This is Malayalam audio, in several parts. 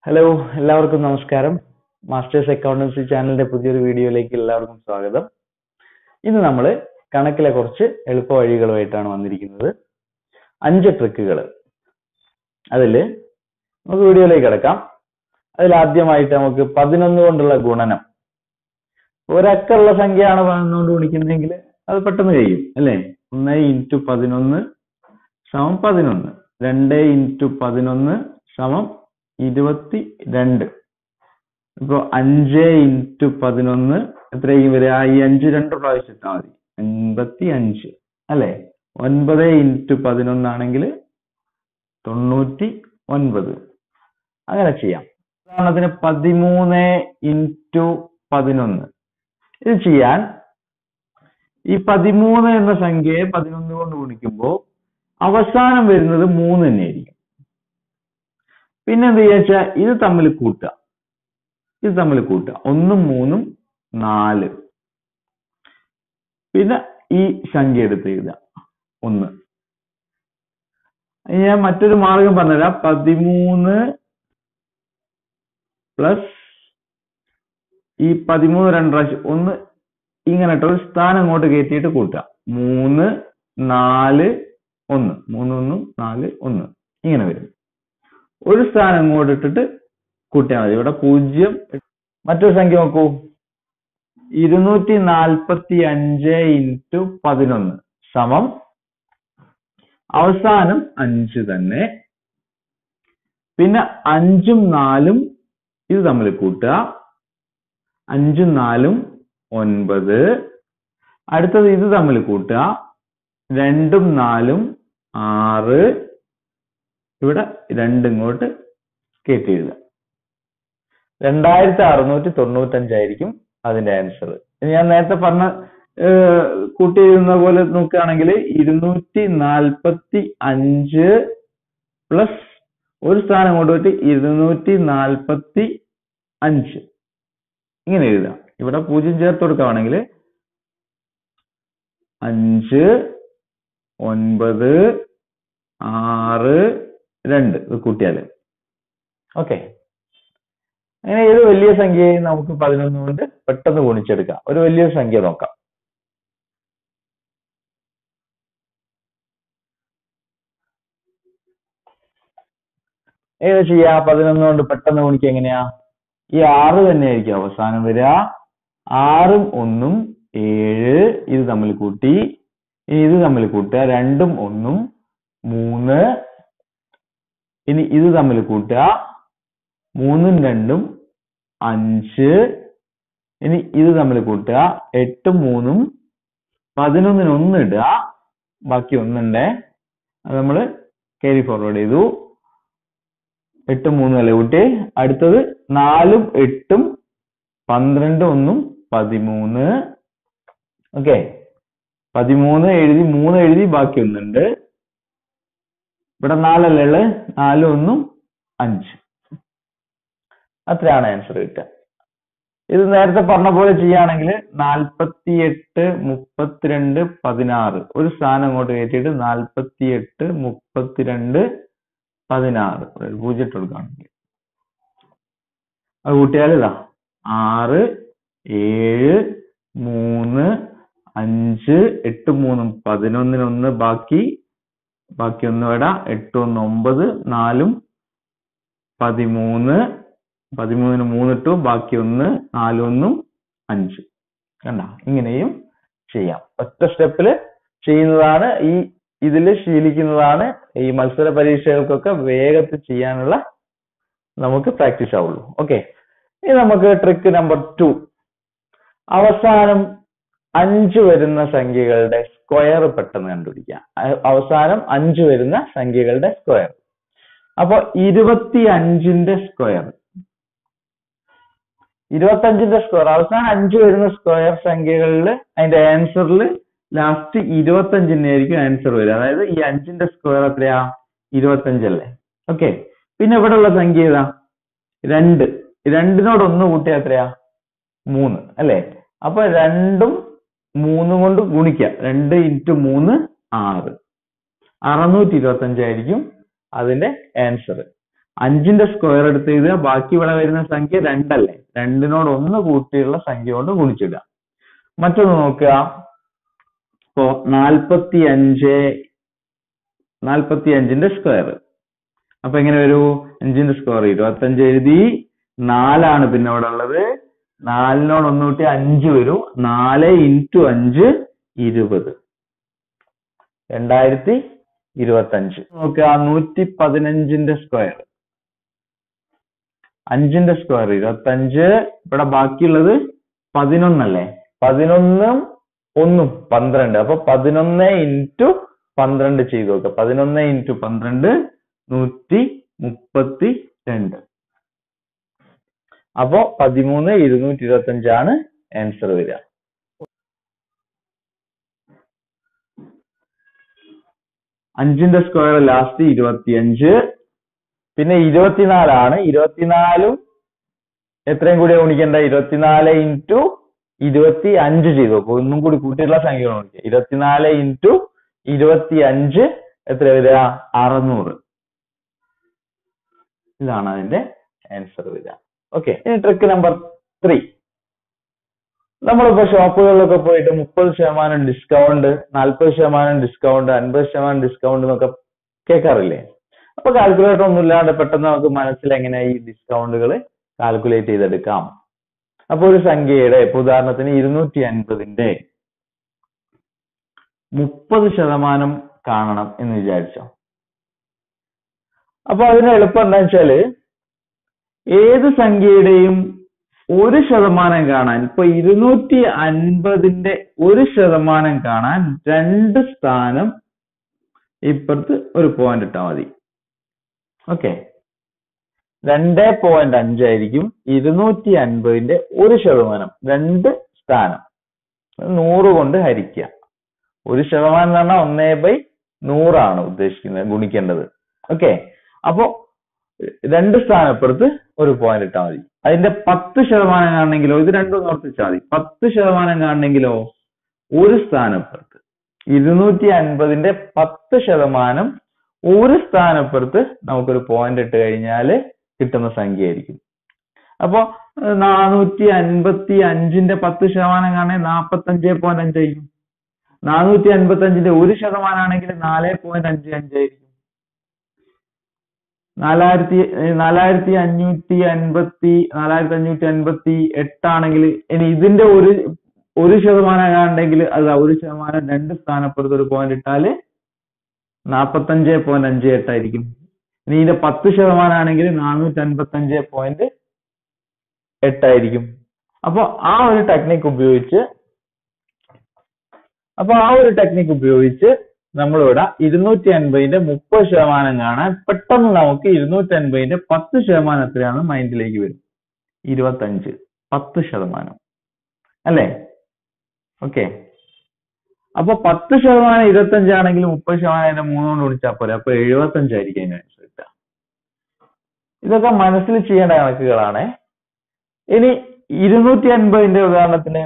ഹലോ എല്ലാവർക്കും നമസ്കാരം മാസ്റ്റേഴ്സ് അക്കൗണ്ടൻസി ചാനലിന്റെ പുതിയൊരു വീഡിയോയിലേക്ക് എല്ലാവർക്കും സ്വാഗതം ഇന്ന് നമ്മൾ കണക്കിലെ കുറച്ച് എളുപ്പ വഴികളുമായിട്ടാണ് വന്നിരിക്കുന്നത് അഞ്ച് ട്രിക്കുകൾ അതിൽ നമുക്ക് വീഡിയോയിലേക്ക് കിടക്കാം അതിൽ ആദ്യമായിട്ട് നമുക്ക് പതിനൊന്ന് കൊണ്ടുള്ള ഗുണനം ഒരക്കുള്ള സംഖ്യയാണ് പതിനൊന്നുകൊണ്ട് ഗുണിക്കുന്നതെങ്കിൽ അത് പെട്ടെന്ന് കഴിയും അല്ലേ ഒന്ന് ഇൻറ്റു പതിനൊന്ന് സമം പതിനൊന്ന് രണ്ട് ഇൻറ്റു പതിനൊന്ന് സമം ഇരുപത്തി രണ്ട് ഇപ്പൊ അഞ്ച് ഇൻറ്റു പതിനൊന്ന് എത്രയും വരിക ഈ അഞ്ച് രണ്ട് പ്രാവശ്യം ഇട്ടാൽ മതി അൻപത്തി അഞ്ച് അല്ലെ ഒൻപത് ഇൻറ്റു പതിനൊന്നാണെങ്കിൽ തൊണ്ണൂറ്റി ഒൻപത് അങ്ങനെ ചെയ്യാം ഉദാഹരണത്തിന് പതിമൂന്ന് ഇൻറ്റു പതിനൊന്ന് ഇത് ചെയ്യാൻ ഈ പതിമൂന്ന് എന്ന സംഖ്യയെ പതിനൊന്ന് കൊണ്ട് ഗുണിക്കുമ്പോൾ അവസാനം വരുന്നത് മൂന്ന് തന്നെയായിരിക്കും പിന്നെ എന്ത് ചെയ്യാ ഇത് തമ്മിൽ കൂട്ടുക ഇത് തമ്മിൽ കൂട്ടുക ഒന്നും മൂന്നും നാല് പിന്നെ ഈ സംഖ്യ എടുത്ത് എഴുതുക ഒന്ന് ഇനി ഞാൻ മറ്റൊരു മാർഗം പറഞ്ഞുതരാം പതിമൂന്ന് പ്ലസ് ഈ പതിമൂന്ന് രണ്ട് പ്രാവശ്യം ഒന്ന് ഇങ്ങനെ ഇട്ട് ഒരു സ്ഥാനം അങ്ങോട്ട് കയറ്റിയിട്ട് കൂട്ടുക മൂന്ന് നാല് ഒന്ന് മൂന്ന് ഒന്നും നാല് ഒന്ന് ഇങ്ങനെ വരും ഒരു സ്ഥാനം ഇങ്ങോട്ട് ഇട്ടിട്ട് കൂട്ടിയാൽ മതി ഇവിടെ പൂജ്യം മറ്റൊരു സംഖ്യ നോക്കൂ ഇരുന്നൂറ്റി നാൽപ്പത്തി അഞ്ച് ഇൻറ്റു പതിനൊന്ന് സമം അവസാനം അഞ്ച് തന്നെ പിന്നെ അഞ്ചും നാലും ഇത് തമ്മിൽ കൂട്ടുക അഞ്ചും നാലും ഒൻപത് അടുത്തത് ഇത് തമ്മിൽ കൂട്ടുക രണ്ടും നാലും ആറ് ഇവിടെ രണ്ടിങ്ങോട്ട് കയറ്റി എഴുതുക രണ്ടായിരത്തി അറുന്നൂറ്റി തൊണ്ണൂറ്റഞ്ചായിരിക്കും അതിന്റെ ആൻസർ ഞാൻ നേരത്തെ പറഞ്ഞ കൂട്ടി എഴുതുന്ന പോലെ നോക്കുകയാണെങ്കിൽ ഇരുന്നൂറ്റി നാൽപ്പത്തി അഞ്ച് പ്ലസ് ഒരു സ്ഥാനം കൊണ്ടുപോയിട്ട് ഇരുന്നൂറ്റി നാൽപ്പത്തി അഞ്ച് ഇങ്ങനെ എഴുതാം ഇവിടെ പൂജ്യം ചേർത്ത് കൊടുക്കുകയാണെങ്കിൽ അഞ്ച് ഒൻപത് ആറ് രണ്ട് ഇത് കൂട്ടിയാല് ഓക്കെ അങ്ങനെ ഏത് വലിയ സംഖ്യയെ നമുക്ക് പതിനൊന്ന് കൊണ്ട് പെട്ടെന്ന് ഗുണിച്ചെടുക്കാം ഒരു വലിയ സംഖ്യ നോക്കാം ഏത് ചെയ്യാ പതിനൊന്ന് കൊണ്ട് പെട്ടെന്ന് ഗുണിക്കുക എങ്ങനെയാ ഈ ആറ് തന്നെ ആയിരിക്കും അവസാനം വരിക ആറും ഒന്നും ഏഴ് ഇത് തമ്മിൽ കൂട്ടി ഇനി ഇത് തമ്മിൽ കൂട്ടുക രണ്ടും ഒന്നും മൂന്ന് ഇനി ഇത് തമ്മിൽ കൂട്ടുക മൂന്നും രണ്ടും അഞ്ച് ഇനി ഇത് തമ്മിൽ കൂട്ടുക എട്ടും മൂന്നും പതിനൊന്നിന് ഒന്ന് ഇടുക ബാക്കി ഒന്നുണ്ടേ അത് നമ്മൾ ക്യാരി ഫോർവേഡ് ചെയ്തു എട്ടും മൂന്നും അല്ലേ കൂട്ടി അടുത്തത് നാലും എട്ടും പന്ത്രണ്ട് ഒന്നും പതിമൂന്ന് ഓക്കെ പതിമൂന്ന് എഴുതി മൂന്ന് എഴുതി ബാക്കി ഒന്നുണ്ട് ഇവിടെ നാലല്ലേ ഉള്ളത് നാലും ഒന്നും അഞ്ച് അത്രയാണ് ആൻസർ കിട്ടുക ഇത് നേരത്തെ പറഞ്ഞ പോലെ ചെയ്യുകയാണെങ്കിൽ നാൽപ്പത്തി എട്ട് മുപ്പത്തിരണ്ട് പതിനാറ് ഒരു സ്ഥാനം അങ്ങോട്ട് കയറ്റിയിട്ട് നാൽപ്പത്തി എട്ട് മുപ്പത്തിരണ്ട് പതിനാറ് ഒരു പൂജ്യം ഇട്ട് കൊടുക്കുകയാണെങ്കിൽ അത് കൂട്ടിയാൽ ഇതാ ആറ് ഏഴ് മൂന്ന് അഞ്ച് എട്ട് മൂന്നും പതിനൊന്നിനൊന്ന് ബാക്കി ബാക്കി ഒന്ന് വിട എട്ട് ഒന്ന് ഒമ്പത് നാലും പതിമൂന്ന് പതിമൂന്നിന് മൂന്നിട്ടു ബാക്കി ഒന്ന് നാലൊന്നും അഞ്ച് കണ്ട ഇങ്ങനെയും ചെയ്യാം ഒറ്റ സ്റ്റെപ്പിൽ ചെയ്യുന്നതാണ് ഈ ഇതിൽ ശീലിക്കുന്നതാണ് ഈ മത്സര പരീക്ഷകൾക്കൊക്കെ വേഗത്തിൽ ചെയ്യാനുള്ള നമുക്ക് പ്രാക്ടീസ് ആവുള്ളൂ ഓക്കെ ഇനി നമുക്ക് ട്രിക്ക് നമ്പർ ടു അവസാനം അഞ്ച് വരുന്ന സംഖ്യകളുടെ സ്ക്വയർ പെട്ടെന്ന് കണ്ടുപിടിക്കാം അവസാനം അഞ്ച് വരുന്ന സംഖ്യകളുടെ സ്ക്വയർ അപ്പൊ ഇരുപത്തി അഞ്ചിന്റെ സ്ക്വയർ ഇരുപത്തി അഞ്ചിന്റെ സ്ക്വയർ അവസാനം അഞ്ച് വരുന്ന സ്ക്വയർ സംഖ്യകളിൽ അതിന്റെ ആൻസറിൽ ലാസ്റ്റ് ഇരുപത്തി അഞ്ചിന്റെ ആയിരിക്കും ആൻസർ വരിക അതായത് ഈ അഞ്ചിന്റെ സ്ക്വയർ എത്രയാ ഇരുപത്തി അഞ്ചല്ലേ ഓക്കെ പിന്നെ ഇവിടെ ഉള്ള സംഖ്യ ഏതാ രണ്ട് രണ്ടിനോട് ഒന്ന് കൂട്ടിയാ എത്രയാ മൂന്ന് അല്ലെ അപ്പൊ രണ്ടും മൂന്നും കൊണ്ട് ഗുണിക്കുക രണ്ട് ഇൻറ്റു മൂന്ന് ആറ് അറുന്നൂറ്റി ഇരുപത്തി അഞ്ചായിരിക്കും അതിന്റെ ആൻസർ അഞ്ചിന്റെ സ്ക്വയർ എടുത്ത് എഴുതുക ബാക്കി ഇവിടെ വരുന്ന സംഖ്യ രണ്ടല്ലേ രണ്ടിനോട് ഒന്ന് കൂട്ടിയുള്ള സംഖ്യ കൊണ്ട് ഗുണിച്ചിടുക മറ്റൊന്ന് നോക്കുക ഇപ്പോ നാൽപ്പത്തി അഞ്ച് നാൽപ്പത്തി അഞ്ചിന്റെ സ്ക്വയർ അപ്പൊ എങ്ങനെ വരൂ അഞ്ചിന്റെ സ്ക്വയർ ഇരുപത്തി അഞ്ച് എഴുതി നാലാണ് പിന്നെ ഇവിടെ ഉള്ളത് നാലിനോട് ഒന്ന് കൂട്ടി അഞ്ച് വരും നാല് ഇൻറ്റു അഞ്ച് ഇരുപത് രണ്ടായിരത്തി ഇരുപത്തി അഞ്ച് നോക്കുക നൂറ്റി പതിനഞ്ചിന്റെ സ്ക്വയർ അഞ്ചിന്റെ സ്ക്വയർ ഇരുപത്തി അഞ്ച് ഇവിടെ ബാക്കിയുള്ളത് പതിനൊന്നല്ലേ പതിനൊന്നും ഒന്നും പന്ത്രണ്ട് അപ്പൊ പതിനൊന്ന് ഇൻറ്റു പന്ത്രണ്ട് ചെയ്ത് നോക്കുക പതിനൊന്ന് ഇൻറ്റു പന്ത്രണ്ട് നൂറ്റി മുപ്പത്തി രണ്ട് അപ്പോ പതിമൂന്ന് ഇരുന്നൂറ്റി ഇരുപത്തി അഞ്ചാണ് ആൻസർ വരിക അഞ്ചിന്റെ സ്ക്വയർ ലാസ്റ്റ് ഇരുപത്തിയഞ്ച് പിന്നെ ഇരുപത്തിനാലാണ് ഇരുപത്തിനാലും എത്രയും കൂടി ഗുണിക്കണ്ട ഇരുപത്തിനാല് ഇൻറ്റു ഇരുപത്തി അഞ്ച് ചെയ്തു നോക്കൂ ഒന്നും കൂടി കൂട്ടിയിട്ടുള്ള സംഖ്യകൾ നോക്കിയാൽ ഇരുപത്തിനാല് ഇൻറ്റു ഇരുപത്തി അഞ്ച് എത്ര വരിക അറുന്നൂറ് ഇതാണ് അതിന്റെ ആൻസർ വരിക ഓക്കെ ഇനി ട്രിക്ക് നമ്പർ ത്രീ നമ്മളിപ്പോ ഷോപ്പുകളിലൊക്കെ പോയിട്ട് മുപ്പത് ശതമാനം ഡിസ്കൗണ്ട് നാൽപ്പത് ശതമാനം ഡിസ്കൗണ്ട് അൻപത് ശതമാനം ഡിസ്കൗണ്ട് എന്നൊക്കെ കേൾക്കാറില്ലേ അപ്പൊ കാൽക്കുലേറ്റർ ഒന്നും ഇല്ലാണ്ട് പെട്ടെന്ന് നമുക്ക് മനസ്സിൽ എങ്ങനെ ഈ ഡിസ്കൗണ്ടുകൾ കാൽക്കുലേറ്റ് ചെയ്തെടുക്കാം അപ്പൊ ഒരു സംഖ്യയുടെ ഇപ്പൊ ഉദാഹരണത്തിന് ഇരുന്നൂറ്റി അൻപതിന്റെ മുപ്പത് ശതമാനം കാണണം എന്ന് വിചാരിച്ചോ അപ്പൊ അതിന് എളുപ്പം എന്താ വെച്ചാല് ഏത് സംഖ്യയുടെയും ഒരു ശതമാനം കാണാൻ ഇപ്പൊ ഇരുന്നൂറ്റി അൻപതിന്റെ ഒരു ശതമാനം കാണാൻ രണ്ട് സ്ഥാനം ഇപ്പുറത്ത് ഒരു പോയിന്റ് ഇട്ടാൽ മതി ഓക്കെ രണ്ട് പോയിന്റ് അഞ്ചായിരിക്കും ഇരുന്നൂറ്റി അൻപതിന്റെ ഒരു ശതമാനം രണ്ട് സ്ഥാനം നൂറ് കൊണ്ട് ഹരിക്കുക ഒരു ശതമാനം എന്ന് പറഞ്ഞാൽ ഒന്നേ ബൈ നൂറാണ് ഉദ്ദേശിക്കുന്നത് ഗുണിക്കേണ്ടത് ഓക്കെ അപ്പോ രണ്ട് സ്ഥാനപ്പുറത്ത് ഒരു പോയിന്റ് ഇട്ടാൽ മതി അതിന്റെ പത്ത് ശതമാനം കാണണമെങ്കിലോ ഇത് രണ്ടും ഓർത്തിച്ചാൽ മതി പത്ത് ശതമാനം കാണണമെങ്കിലോ ഒരു സ്ഥാനപ്പുറത്ത് ഇരുന്നൂറ്റി അൻപതിന്റെ പത്ത് ശതമാനം ഒരു സ്ഥാനപ്പുറത്ത് നമുക്കൊരു പോയിന്റ് ഇട്ട് കഴിഞ്ഞാൽ കിട്ടുന്ന സംഖ്യ ആയിരിക്കും അപ്പോ നാനൂറ്റി അൻപത്തി അഞ്ചിന്റെ പത്ത് ശതമാനം കാണേ നാപ്പത്തി അഞ്ച് പോയിന്റ് അഞ്ചായിരിക്കും നാനൂറ്റി അൻപത്തി അഞ്ചിന്റെ ഒരു ശതമാനം ആണെങ്കിൽ നാല് പോയിന്റ് അഞ്ച് അഞ്ചായിരിക്കും നാലായിരത്തി നാലായിരത്തി അഞ്ഞൂറ്റി അൻപത്തി നാലായിരത്തി അഞ്ഞൂറ്റി അൻപത്തി എട്ടാണെങ്കിൽ ഇനി ഇതിന്റെ ഒരു ഒരു ശതമാനം കാണണ്ടെങ്കിൽ അത് ഒരു ശതമാനം രണ്ട് സ്ഥാനപ്പുറത്ത് ഒരു പോയിന്റ് ഇട്ടാല് നാപ്പത്തഞ്ച് പോയിന്റ് അഞ്ച് എട്ടായിരിക്കും ഇനി ഇതിന്റെ പത്ത് ശതമാനം ആണെങ്കിൽ നാനൂറ്റി അൻപത്തി അഞ്ച് പോയിന്റ് എട്ടായിരിക്കും അപ്പൊ ആ ഒരു ടെക്നിക്ക് ഉപയോഗിച്ച് അപ്പൊ ആ ഒരു ടെക്നിക്ക് ഉപയോഗിച്ച് നമ്മളിവിടെ ഇരുന്നൂറ്റി അൻപതിന്റെ മുപ്പത് ശതമാനം കാണാൻ പെട്ടെന്ന് നമുക്ക് ഇരുന്നൂറ്റി അൻപതിന്റെ പത്ത് ശതമാനം എത്രയാണ് മൈൻഡിലേക്ക് വരും ഇരുപത്തഞ്ച് പത്ത് ശതമാനം അല്ലേ ഓക്കെ അപ്പൊ പത്ത് ശതമാനം ഇരുപത്തഞ്ചാണെങ്കിൽ മുപ്പത് ശതമാനം അതിന്റെ മൂന്നുകൊണ്ട് വിളിച്ചാൽ പോലെ അപ്പൊ എഴുപത്തഞ്ചായിരിക്കും അതിന് ആൻസർ കിട്ടുക ഇതൊക്കെ മനസ്സിൽ ചെയ്യേണ്ട കണക്കുകളാണ് ഇനി ഇരുന്നൂറ്റി അൻപതിന്റെ ഉദാഹരണത്തിന്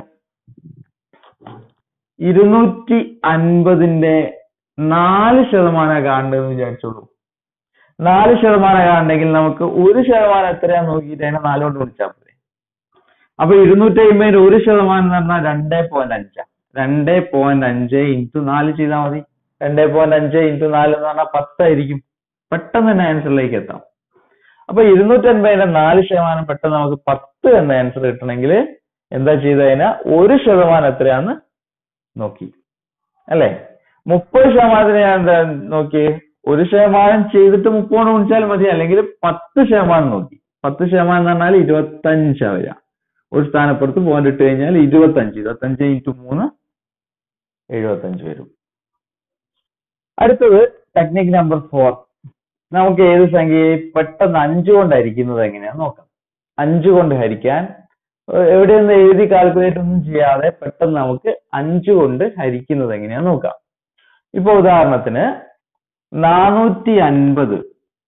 ഇരുന്നൂറ്റി അൻപതിന്റെ നാല് ശതമാനം കാണേണ്ടതെന്ന് വിചാരിച്ചോളൂ നാല് ശതമാനം കാണണമെങ്കിൽ നമുക്ക് ഒരു ശതമാനം എത്രയാന്ന് നോക്കിയിട്ട് അതിനെ നാലുകൊണ്ട് വിളിച്ചാൽ പോരെ അപ്പൊ ഇരുന്നൂറ്റി അമ്പതിന് ഒരു ശതമാനം എന്ന് പറഞ്ഞാൽ രണ്ടേ പോയിന്റ് അഞ്ചാ രണ്ടേ പോയിന്റ് അഞ്ച് ഇൻറ്റു നാല് ചെയ്താൽ മതി രണ്ടേ പോയിന്റ് അഞ്ച് ഇൻറ്റു നാല് എന്ന് പറഞ്ഞാൽ പത്തായിരിക്കും പെട്ടെന്ന് തന്നെ ആൻസറിലേക്ക് എത്താം അപ്പൊ ഇരുന്നൂറ്റി അൻപതിന്റെ നാല് ശതമാനം പെട്ടെന്ന് നമുക്ക് പത്ത് എന്ന ആൻസർ കിട്ടണമെങ്കിൽ എന്താ ചെയ്ത് കഴിഞ്ഞാൽ ഒരു ശതമാനം എത്രയാന്ന് നോക്കി അല്ലേ മുപ്പത് ശതമാനത്തിന് ഞാൻ എന്താ നോക്കി ഒരു ശതമാനം ചെയ്തിട്ട് മുപ്പത് ഗുണിച്ചാൽ മതി അല്ലെങ്കിൽ പത്ത് ശതമാനം നോക്കി പത്ത് ശതമാനം എന്ന് പറഞ്ഞാൽ ഇരുപത്തഞ്ചാ വരിക ഒരു സ്ഥാനപ്പുറത്ത് പോയിന്റ് ഇട്ട് കഴിഞ്ഞാൽ ഇരുപത്തഞ്ച് ഇരുപത്തഞ്ച് ഇൻറ്റു മൂന്ന് എഴുപത്തഞ്ച് വരും അടുത്തത് ടെക്നിക് നമ്പർ ഫോർ നമുക്ക് ഏത് സംഖ്യയെ പെട്ടെന്ന് അഞ്ച് കൊണ്ട് ഹരിക്കുന്നത് എങ്ങനെയാന്ന് നോക്കാം അഞ്ച് കൊണ്ട് ഹരിക്കാൻ എവിടെയൊന്നും എഴുതി കാൽക്കുലേറ്റ് ഒന്നും ചെയ്യാതെ പെട്ടെന്ന് നമുക്ക് അഞ്ച് കൊണ്ട് ഹരിക്കുന്നത് എങ്ങനെയാന്ന് നോക്കാം ഇപ്പൊ ഉദാഹരണത്തിന് നാനൂറ്റി അൻപത്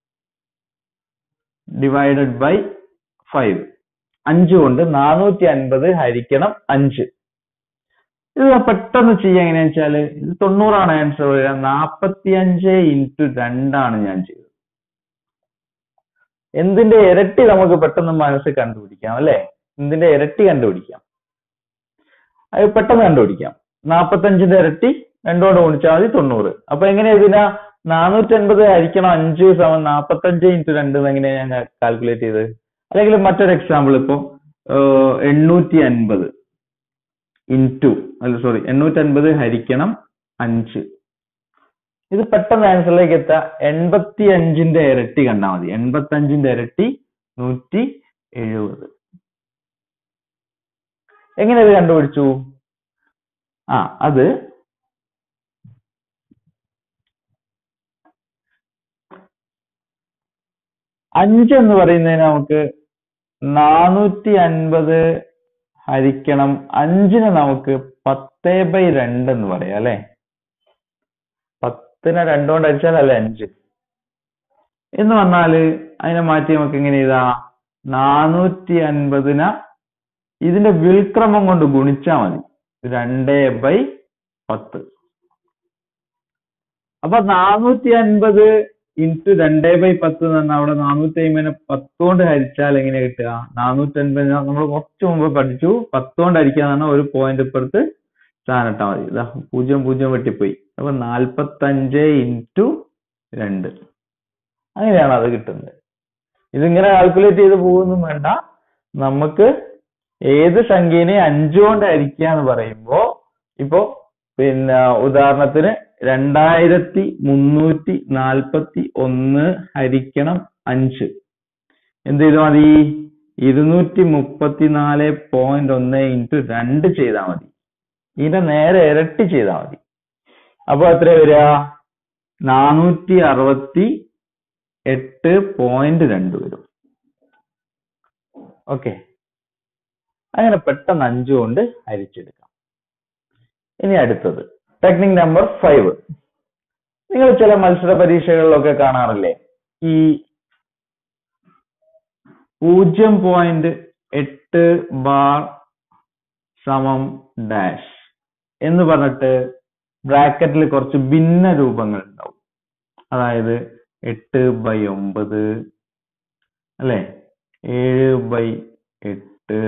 ഡിവൈഡഡ് ബൈ ഫൈവ് അഞ്ച് കൊണ്ട് നാനൂറ്റി അൻപത് ഹരിക്കണം അഞ്ച് ഇത് പെട്ടെന്ന് ചെയ്യാൻ എങ്ങനെയാ വെച്ചാല് ഇത് തൊണ്ണൂറാണ് ആൻസർ വരിക നാപ്പത്തി അഞ്ച് ഇൻറ്റു രണ്ടാണ് ഞാൻ ചെയ്തത് എന്തിന്റെ ഇരട്ടി നമുക്ക് പെട്ടെന്ന് മനസ്സിൽ കണ്ടുപിടിക്കാം അല്ലെ എന്തിന്റെ ഇരട്ടി കണ്ടുപിടിക്കാം അത് പെട്ടെന്ന് കണ്ടുപിടിക്കാം നാപ്പത്തഞ്ചിന്റെ ഇരട്ടി രണ്ടോട് ഗുണിച്ചാൽ മതി തൊണ്ണൂറ് അപ്പൊ എങ്ങനെയാ ഇതിനാ നാനൂറ്റി അൻപത് ഹരിക്കണം അഞ്ച് സമം നാപ്പത്തഞ്ച് ഇൻറ്റു രണ്ട് എങ്ങനെയാ ഞാൻ കാൽക്കുലേറ്റ് ചെയ്തത് അല്ലെങ്കിൽ മറ്റൊരു എക്സാമ്പിൾ ഇപ്പൊ എണ്ണൂറ്റി അൻപത് ഇൻറ്റു അല്ല സോറി എണ്ണൂറ്റി അൻപത് ഹരിക്കണം അഞ്ച് ഇത് പെട്ടെന്ന് ആൻസറിലേക്ക് എത്താം എൺപത്തി അഞ്ചിന്റെ ഇരട്ടി കണ്ടാൽ മതി എൺപത്തി അഞ്ചിന്റെ ഇരട്ടി നൂറ്റി എഴുപത് എങ്ങനെ ഇത് കണ്ടുപിടിച്ചു ആ അത് അഞ്ച് എന്ന് പറയുന്നതിന് നമുക്ക് നാനൂറ്റി അൻപത് ഹരിക്കണം അഞ്ചിന് നമുക്ക് പത്ത് ബൈ രണ്ട് എന്ന് പറയാം അല്ലെ പത്തിനെ രണ്ടുകൊണ്ട് ഹരിച്ചാലല്ലേ അഞ്ച് എന്ന് വന്നാല് അതിനെ മാറ്റി നമുക്ക് എങ്ങനെ ചെയ്താ നാനൂറ്റി അൻപതിന ഇതിന്റെ വിൽക്രമം കൊണ്ട് ഗുണിച്ചാ മതി രണ്ട് ബൈ പത്ത് അപ്പൊ നാനൂറ്റി അൻപത് ഇൻറ്റു രണ്ട് ബൈ പത്ത് എന്ന് പറഞ്ഞാൽ അവിടെ നാനൂറ്റി അമ്പതിനെ പത്തോണ്ട് ഹരിച്ചാൽ എങ്ങനെ കിട്ടുക നാനൂറ്റി അൻപത് നമ്മൾ കുറച്ച് മുമ്പ് പഠിച്ചു പത്തോണ്ട് ഹരിക്കാന്ന് പറഞ്ഞാൽ ഒരു പോയിന്റ് ഇപ്പുറത്ത് സ്ഥാനം ഇട്ടാൽ മതി ഇതാ പൂജ്യം പൂജ്യം വെട്ടിപ്പോയി അപ്പൊ നാൽപ്പത്തഞ്ച് ഇൻറ്റു രണ്ട് അങ്ങനെയാണ് അത് കിട്ടുന്നത് ഇതിങ്ങനെ കാൽക്കുലേറ്റ് ചെയ്ത് പോകുന്നു വേണ്ട നമുക്ക് ഏത് സംഖ്യനെ അഞ്ച് കൊണ്ട് ഹരിക്കുക എന്ന് പറയുമ്പോ ഇപ്പോ പിന്നെ ഉദാഹരണത്തിന് രണ്ടായിരത്തി മുന്നൂറ്റി നാൽപ്പത്തി ഒന്ന് ഹരിക്കണം അഞ്ച് എന്ത് ചെയ്താൽ മതി ഇരുന്നൂറ്റി മുപ്പത്തിനാല് പോയിന്റ് ഒന്ന് ഇൻറ്റു രണ്ട് ചെയ്താൽ മതി ഇതിന്റെ നേരെ ഇരട്ടി ചെയ്താൽ മതി അപ്പൊ എത്ര വരിക നാനൂറ്റി അറുപത്തി എട്ട് പോയിന്റ് രണ്ട് വരും ഓക്കെ അങ്ങനെ പെട്ടെന്ന് അഞ്ചു കൊണ്ട് ഹരിച്ചെടുക്കാം ഇനി അടുത്തത് ടെക്നിക് നമ്പർ ഫൈവ് നിങ്ങൾ ചില മത്സര പരീക്ഷകളിലൊക്കെ കാണാറില്ലേ ഈ പൂജ്യം പോയിന്റ് എട്ട് ബാർ സമം ഡാഷ് എന്ന് പറഞ്ഞിട്ട് ബ്രാക്കറ്റിൽ കുറച്ച് ഭിന്ന രൂപങ്ങൾ ഉണ്ടാവും അതായത് എട്ട് ബൈ ഒമ്പത് അല്ലെ ഏഴ് ബൈ എട്ട്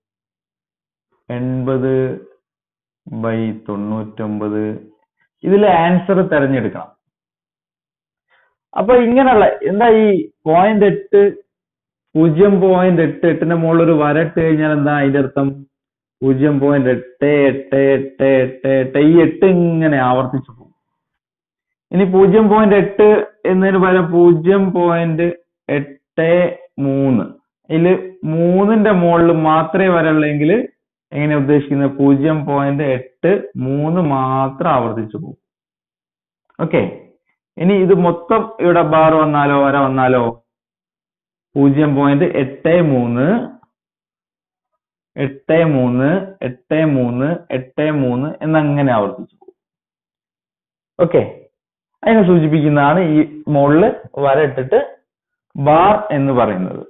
എൺപത് ബൈ തൊണ്ണൂറ്റൊമ്പത് ഇതിലെ ആൻസർ തിരഞ്ഞെടുക്കണം അപ്പൊ ഇങ്ങനെയുള്ള എന്താ ഈ പോയിന്റ് എട്ട് പൂജ്യം പോയിന്റ് എട്ട് എട്ടിന്റെ മുകളിൽ ഒരു വര ഇട്ട് കഴിഞ്ഞാൽ എന്താ അതിന്റെ അർത്ഥം പൂജ്യം പോയിന്റ് എട്ട് എട്ട് എട്ട് എട്ട് എട്ട് ഈ എട്ട് ഇങ്ങനെ ആവർത്തിച്ചു പോകും ഇനി പൂജ്യം പോയിന്റ് എട്ട് എന്നതിന് പകരം പൂജ്യം പോയിന്റ് എട്ട് മൂന്ന് ഇതില് മൂന്നിന്റെ മുകളിൽ മാത്രമേ വരള്ളെങ്കിൽ എങ്ങനെ ഉദ്ദേശിക്കുന്നത് പൂജ്യം പോയിന്റ് എട്ട് മൂന്ന് മാത്രം ആവർത്തിച്ചു പോകും ഓക്കെ ഇനി ഇത് മൊത്തം ഇവിടെ ബാർ വന്നാലോ വര വന്നാലോ പൂജ്യം പോയിന്റ് എട്ട് മൂന്ന് എട്ട് മൂന്ന് എട്ട് മൂന്ന് എട്ട് മൂന്ന് എന്നങ്ങനെ ആവർത്തിച്ചു പോകും ഓക്കെ അതിനെ സൂചിപ്പിക്കുന്നതാണ് ഈ മുകളിൽ വര ഇട്ടിട്ട് ബാർ എന്ന് പറയുന്നത്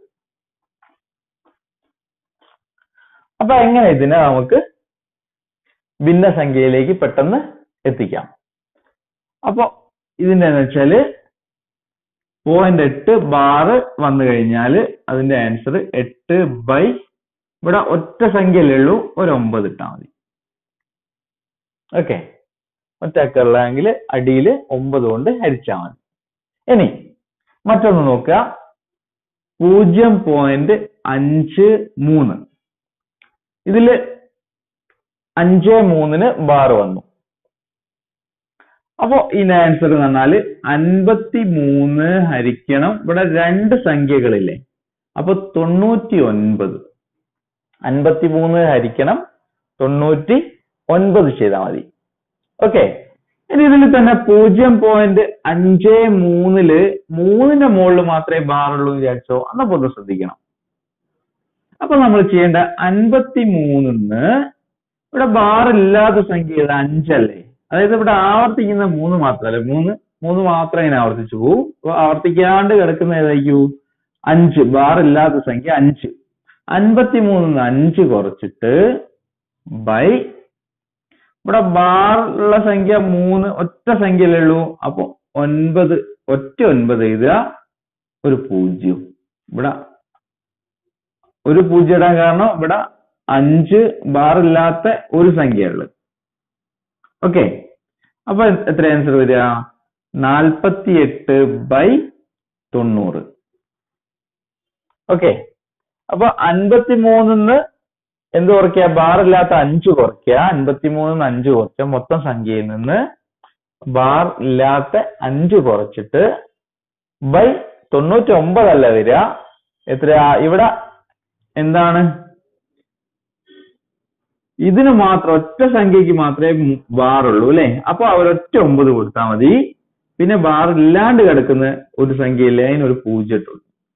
അപ്പൊ എങ്ങനെ ഇതിനെ നമുക്ക് ഭിന്നസംഖ്യയിലേക്ക് പെട്ടെന്ന് എത്തിക്കാം അപ്പൊ ഇതിന്റെ എന്ന് വെച്ചാല് പോയിന്റ് എട്ട് ബാറ് വന്നു കഴിഞ്ഞാൽ അതിന്റെ ആൻസർ എട്ട് ബൈ ഇവിടെ ഒറ്റ സംഖ്യയല്ലേ ഉള്ളൂ ഒരു ഒമ്പത് ഇട്ടാൽ മതി ഓക്കെ ഒറ്റ അക്കറിലാണെങ്കിൽ അടിയിൽ ഒമ്പത് കൊണ്ട് ഹരിച്ചാൽ മതി ഇനി മറ്റൊന്ന് നോക്കുക പൂജ്യം പോയിന്റ് അഞ്ച് മൂന്ന് ഇതില് അഞ്ച് മൂന്നിന് ബാർ വന്നു അപ്പോ ഇതിന്റെ ആൻസർ എന്ന് പറഞ്ഞാല് അൻപത്തി മൂന്ന് ഹരിക്കണം ഇവിടെ രണ്ട് സംഖ്യകളില്ലേ അപ്പൊ തൊണ്ണൂറ്റി ഒൻപത് അൻപത്തി മൂന്ന് ഹരിക്കണം തൊണ്ണൂറ്റി ഒൻപത് ചെയ്താൽ മതി ഓക്കെ ഇനി ഇതിൽ തന്നെ പൂജ്യം പോയിന്റ് അഞ്ച് മൂന്നില് മൂന്നിന്റെ മുകളിൽ മാത്രമേ ബാറുള്ളൂ വിചാരിച്ചോ എന്നപ്പോ ഒന്ന് ശ്രദ്ധിക്കണം അപ്പൊ നമ്മൾ ചെയ്യേണ്ട അൻപത്തി മൂന്നിന്ന് ഇവിടെ ബാർ ഇല്ലാത്ത സംഖ്യ ഏതാ അഞ്ചല്ലേ അതായത് ഇവിടെ ആവർത്തിക്കുന്ന മൂന്ന് മാത്രമല്ലേ മൂന്ന് മൂന്ന് മാത്രം ഇങ്ങനെ ആവർത്തിച്ചു പോകും അപ്പൊ ആവർത്തിക്കാണ്ട് കിടക്കുന്ന ഏതായിരിക്കും അഞ്ച് ബാർ ഇല്ലാത്ത സംഖ്യ അഞ്ച് അൻപത്തി മൂന്നിന്ന് അഞ്ച് കുറച്ചിട്ട് ബൈ ഇവിടെ ബാർ ഉള്ള സംഖ്യ മൂന്ന് ഒറ്റ സംഖ്യയല്ലേ ഉള്ളൂ അപ്പൊ ഒൻപത് ഒറ്റ ഒൻപത് എഴുതുക ഒരു പൂജ്യം ഇവിടെ ഒരു പൂജ്യം ഇടാൻ കാരണം ഇവിടെ അഞ്ച് ബാർ ഇല്ലാത്ത ഒരു സംഖ്യ ഉള്ളത് ഓക്കെ അപ്പൊ എത്ര ആൻസർ വരിക നാൽപ്പത്തി എട്ട് ബൈ തൊണ്ണൂറ് ഓക്കെ അപ്പൊ അൻപത്തി മൂന്നിന്ന് എന്ത് കുറയ്ക്കുക ബാർ ഇല്ലാത്ത അഞ്ച് കുറയ്ക്കുക അൻപത്തി മൂന്നിന്ന് അഞ്ച് കുറയ്ക്കുക മൊത്തം സംഖ്യയിൽ നിന്ന് ബാർ ഇല്ലാത്ത അഞ്ച് കുറച്ചിട്ട് ബൈ തൊണ്ണൂറ്റി ഒമ്പതല്ല വരിക എത്രയാ ഇവിടെ എന്താണ് ഇതിന് മാത്രം ഒറ്റ സംഖ്യക്ക് മാത്രമേ ബാർ ഉള്ളൂ അല്ലെ അപ്പൊ അവരൊറ്റ ഒമ്പത് കൊടുത്താൽ മതി പിന്നെ ബാർ ഇല്ലാണ്ട് കിടക്കുന്ന ഒരു സംഖ്യയില്ലേ അതിനൊരു പൂജ്യം ഇട്ടു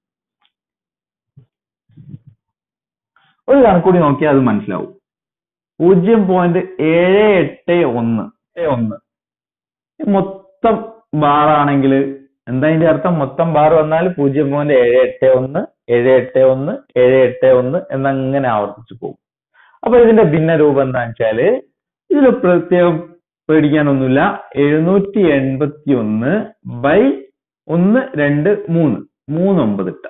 ഒരു കണക്കൂടി നോക്കിയാൽ അത് മനസ്സിലാവും പൂജ്യം പോയിന്റ് ഏഴ് എട്ട് ഒന്ന് ഒന്ന് മൊത്തം ബാർ ആണെങ്കിൽ എന്താ അതിന്റെ അർത്ഥം മൊത്തം ബാർ വന്നാൽ പൂജ്യം പോയിന്റ് ഏഴ് എട്ട് ഒന്ന് ഏഴ് എട്ട് ഒന്ന് ഏഴ് എട്ട് ഒന്ന് എന്നങ്ങനെ ആവർത്തിച്ചു പോകും അപ്പൊ ഇതിന്റെ ഭിന്ന രൂപം എന്താന്ന് വെച്ചാല് ഇതിൽ പ്രത്യേകം പേടിക്കാനൊന്നുമില്ല എഴുന്നൂറ്റി എൺപത്തി ഒന്ന് ബൈ ഒന്ന് രണ്ട് മൂന്ന് മൂന്ന് ഒമ്പത് ഇട്ട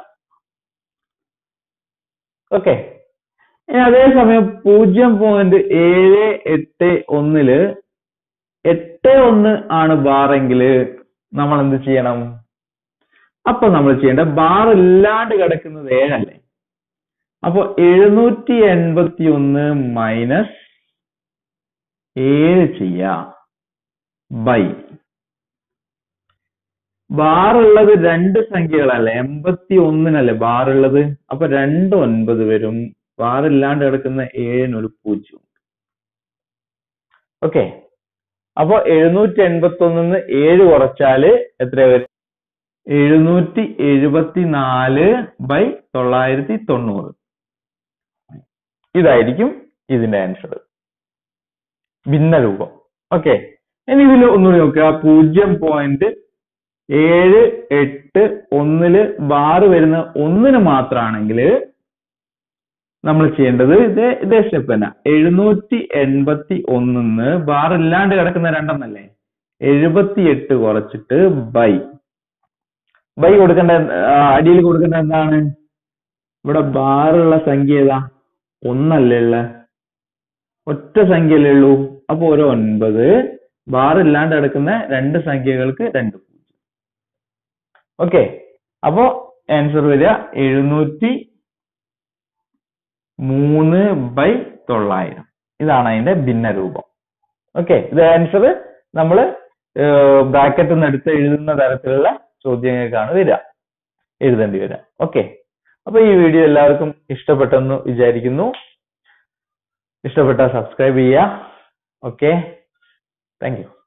ഓക്കെ ഇനി അതേസമയം പൂജ്യം പോയിന്റ് ഏഴ് എട്ട് ഒന്നില് എട്ട് ഒന്ന് ആണ് ബാറെങ്കിൽ നമ്മൾ എന്ത് ചെയ്യണം അപ്പൊ നമ്മൾ ചെയ്യേണ്ട ബാർ ഇല്ലാണ്ട് കിടക്കുന്നത് ഏഴല്ലേ അപ്പൊ എഴുന്നൂറ്റി എൺപത്തി ഒന്ന് മൈനസ് ഏഴ് ചെയ്യാം ബൈ ബാർ ഉള്ളത് രണ്ട് സംഖ്യകളല്ലേ എൺപത്തി ഒന്നിനല്ലേ ബാർ ഉള്ളത് അപ്പൊ രണ്ട് ഒൻപത് വരും ബാർ ഇല്ലാണ്ട് കിടക്കുന്ന ഏഴിനൊരു പൂജ്യം ഓക്കെ അപ്പൊ എഴുന്നൂറ്റി എൺപത്തി ഒന്നിന്ന് ഏഴ് കുറച്ചാല് എത്ര വരും എഴുന്നൂറ്റി എഴുപത്തി നാല് ബൈ തൊള്ളായിരത്തി തൊണ്ണൂറ് ഇതായിരിക്കും ഇതിന്റെ ആൻസർ ഭിന്ന രൂപം ഓക്കെ ഇനി ഇതിൽ ഒന്നുകൂടി നോക്കുക പൂജ്യം പോയിന്റ് ഏഴ് എട്ട് ഒന്നില് ബാറ് വരുന്ന ഒന്നിന് മാത്രമാണെങ്കിൽ നമ്മൾ ചെയ്യേണ്ടത് ഇതേ ഇതേ സ്റ്റെപ്പ് തന്നെ എഴുന്നൂറ്റി എൺപത്തി ഒന്നിന്ന് ബാർ ഇല്ലാണ്ട് കിടക്കുന്ന രണ്ടെണ്ണല്ലേ എഴുപത്തി എട്ട് കുറച്ചിട്ട് ബൈ ബൈ കൊടുക്കേണ്ട അടിയിൽ കൊടുക്കേണ്ട എന്താണ് ഇവിടെ ബാറുള്ള സംഖ്യ ഏതാ ഒന്നല്ലേ ഉള്ള ഒറ്റ സംഖ്യയല്ലേ ഉള്ളൂ അപ്പൊ ഒരു ഒൻപത് ബാർ ഇല്ലാണ്ട് കിടക്കുന്ന രണ്ട് സംഖ്യകൾക്ക് രണ്ട് പൂജ്യം ഓക്കെ അപ്പോ ആൻസർ വരിക എഴുന്നൂറ്റി മൂന്ന് ബൈ തൊള്ളായിരം ഇതാണ് അതിന്റെ ഭിന്ന രൂപം ഓക്കെ ഇത് ആൻസർ നമ്മൾ ബ്രാക്കറ്റിൽ നിന്ന് എടുത്ത് എഴുതുന്ന തരത്തിലുള്ള ചോദ്യങ്ങൾക്കാണ് വരിക എഴുതേണ്ടി വരിക ഓക്കെ അപ്പൊ ഈ വീഡിയോ എല്ലാവർക്കും ഇഷ്ടപ്പെട്ടെന്ന് വിചാരിക്കുന്നു ഇഷ്ടപ്പെട്ടാൽ സബ്സ്ക്രൈബ് ചെയ്യുക ഓക്കെ താങ്ക് യു